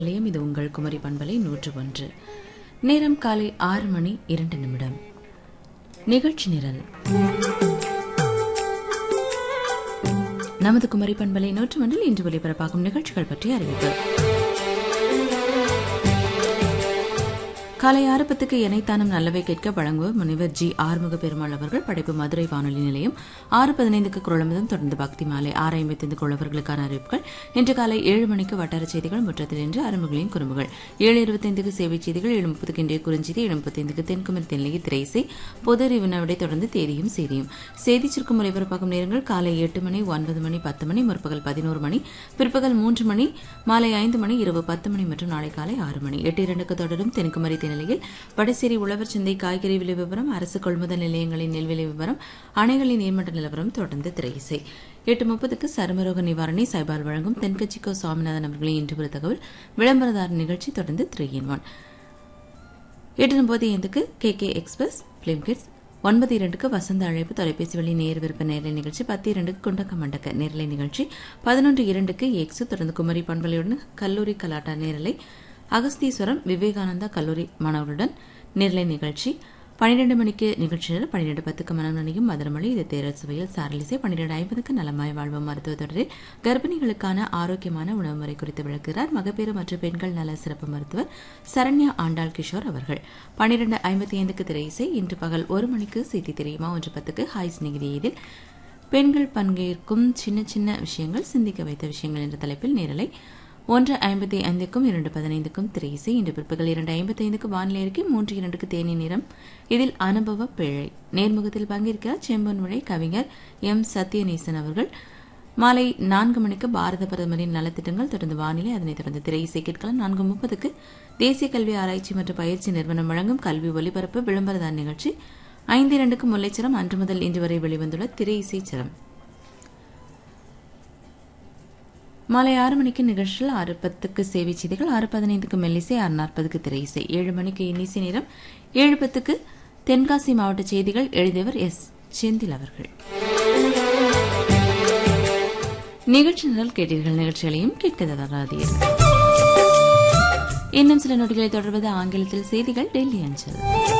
நிலையம் இது உங்கள் குமரி பண்பலை நூற்று ஒன்று நேரம் காலை ஆறு மணி இரண்டு நிமிடம் நிகழ்ச்சி நிரல் நமது குமரி பண்பலை நூற்று ஒன்றில் இன்று ஒலிபரப்பாகும் நிகழ்ச்சிகள் பற்றி அறிவிப்பு காலை ஆறு பத்துக்கு இணைத்தானம் நல்லவை கேட்க வழங்குவர் முனைவர் ஜி ஆறுமுக பெருமாள் அவர்கள் படைப்பு மதுரை வானொலி நிலையம் ஆறு பதினைந்துக்கு குரலமிதம் தொடர்ந்து பக்தி மாலை ஆறு ஐம்பத்தைந்து குழவர்களுக்கான அறிவிப்புகள் இன்று காலை ஏழு மணிக்கு வட்டார செய்திகள் முற்றத்தில் இன்று அரும்புகளின் குறும்புகள் ஏழு இருபத்தைந்துக்கு சேவை செய்திகள் ஏழு முப்பதுக்கு இன்றைய குறுஞ்செய்தி ஏழு முப்பத்தைந்துக்கு தென்குமரி தென்னிலை திரைசை பொது அறிவு வினாவிடை தொடர்ந்து தேதியும் செய்தியும் செய்தி சுருக்கம் ஒலிபரப்பாகும் நேரங்கள் காலை எட்டு மணி ஒன்பது மணி பத்து மணி முற்பகல் பதினோரு மணி பிற்பகல் மூன்று மணி மாலை ஐந்து மணி இரவு பத்து மணி மற்றும் நாளை காலை ஆறு மணி எட்டு இரண்டுக்கு தொடரும் தென்குமரி நிலையில் வடசேரி உழவர் சந்தை காய்கறி விலை விவரம் அரசு கொள்முதல் நிலையங்களின் நெல்விலை விவரம் அணைகளின் நீர்மட்ட நிலவரம் தொடர்ந்து திரையிசை எட்டு முப்பதுக்கு சருமரோக நிவாரணி சைபால் வழங்கும் தென்கட்சிக்கோ சுவாமிநாதன் அவர்களின் இன்று ஒரு தகவல் விளம்பரதார நிகழ்ச்சி தொடர்ந்து த்ரீ இன் ஒன் எட்டு முப்பது ஐந்துக்கு K K express film kids ஒன்பது இரண்டுக்கு வசந்த அழைப்பு தொலைபேசி வழி நேர் விருப்ப நேரலை நிகழ்ச்சி பத்து இரண்டுக்கு குண்டக்க மண்டக்க நேரலை நிகழ்ச்சி பதினொன்று இரண்டுக்கு எக்ஸு தொடர்ந்து குமரி பண்பலையுடன் கல்லூரி கலாட்டா நேரலை அகஸ்தீஸ்வரம் விவேகானந்தா கல்லூரி மாணவர்களுடன் நேரலை நிகழ்ச்சி பன்னிரண்டு மணிக்கு நிகழ்ச்சி நேரம் பன்னிரண்டு பத்துக்கு மனம் நினையும் மதுரமொழி இது தேரல் சுவையில் சாரலிசை பன்னிரண்டு ஐம்பதுக்கு நலமாய் வாழ்வும் மருத்துவ தொடரில் கர்ப்பிணிகளுக்கான ஆரோக்கியமான உணவு முறை குறித்து விளக்குகிறார் மகப்பேறு மற்றும் பெண்கள் நல சிறப்பு மருத்துவர் சரண்யா ஆண்டாள் கிஷோர் அவர்கள் பன்னிரண்டு ஐம்பத்தி ஐந்துக்கு திரையிசை இன்று பகல் ஒரு மணிக்கு செய்தி தெரியுமா ஒன்று பத்துக்கு ஹாய் சிநேகிதி இதில் பெண்கள் பங்கேற்கும் சின்ன சின்ன விஷயங்கள் சிந்திக்க வைத்த விஷயங்கள் என்ற தலைப்பில் நேரலை ஒன்று ஐம்பத்தி ஐந்துக்கும் இரண்டு பதினைந்துக்கும் திரையிசை இன்று பிற்பகல் இரண்டு ஐம்பத்தி ஐந்துக்கு வானிலை அறிக்கை மூன்று இரண்டுக்கு தேனி நிறம் இதில் அனுபவ பிழை நேர்முகத்தில் பங்கேற்கிறார் செம்பொன் விழை கவிஞர் எம் சத்யநேசன் அவர்கள் மாலை நான்கு மணிக்கு பாரத பிரதமரின் நலத்திட்டங்கள் தொடர்ந்து வானிலை அதனைத் தொடர்ந்து திரையிசை கேட்கலாம் நான்கு முப்பதுக்கு தேசிய கல்வி ஆராய்ச்சி மற்றும் பயிற்சி நிறுவனம் வழங்கும் கல்வி ஒலிபரப்பு விளம்பரதார் நிகழ்ச்சி ஐந்து இரண்டுக்கு முல்லைச்சரம் அன்று முதல் இன்று வரை வெளிவந்துள்ள திரை இசைச்சரம் மாலை ஆறு மணிக்கு நிகழ்ச்சியில் ஆறு பத்துக்கு சேவை செய்திகள் ஆறு பதினைந்துக்கு மெல்லிசை ஆறு நாற்பதுக்கு திரையிசை ஏழு மணிக்கு இன்னிசை நேரம் ஏழு பத்துக்கு தென்காசி மாவட்ட செய்திகள் எழுதியவர் எஸ் செந்தில் அவர்கள் நிகழ்ச்சி நிரல் கேட்டீர்கள் நிகழ்ச்சிகளையும் கேட்க தராதீர்கள் இன்னும் சில நொடிகளை தொடர்வது ஆங்கிலத்தில் செய்திகள் டெல்லி அஞ்சல்